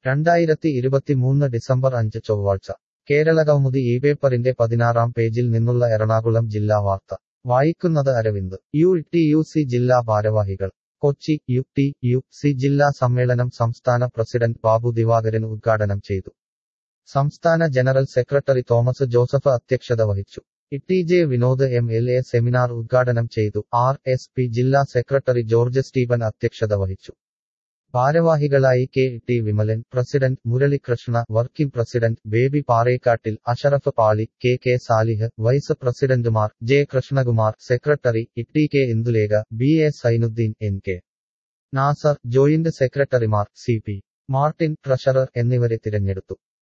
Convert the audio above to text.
രണ്ടായിരത്തി ഇരുപത്തിമൂന്ന് ഡിസംബർ അഞ്ച് ചൊവ്വാഴ്ച കേരളകൗമുദി ഈ പേപ്പറിന്റെ പതിനാറാം പേജിൽ നിന്നുള്ള എറണാകുളം ജില്ലാ വാർത്ത വായിക്കുന്നത് Aravind U T U C ജില്ലാ ഭാരവാഹികൾ Kochi U T U C ജില്ലാ സമ്മേളനം സംസ്ഥാന പ്രസിഡന്റ് ബാബു ദിവാകരൻ ഉദ്ഘാടനം ചെയ്തു സംസ്ഥാന ജനറൽ സെക്രട്ടറി തോമസ് ജോസഫ് അധ്യക്ഷത വഹിച്ചു E J Vinod M L A seminar ഉദ്ഘാടനം ചെയ്തു ആർ എസ് പി ജില്ലാ സെക്രട്ടറി ജോർജ് സ്റ്റീഫൻ അധ്യക്ഷത വഹിച്ചു ഭാരവാഹികളായി K T Vimalan president Muralikrishna working president Baby Parekkattil Ashraf Pali K K Salih vice പ്രസിഡന്റുമാർ J Krishnakumar secretary E K Indulekha B A Sainuddin N K Nasar joint സെക്രട്ടറിമാർ സി പി മാർട്ടിൻ ട്രഷറർ എന്നിവരെ തിരഞ്ഞെടുത്തു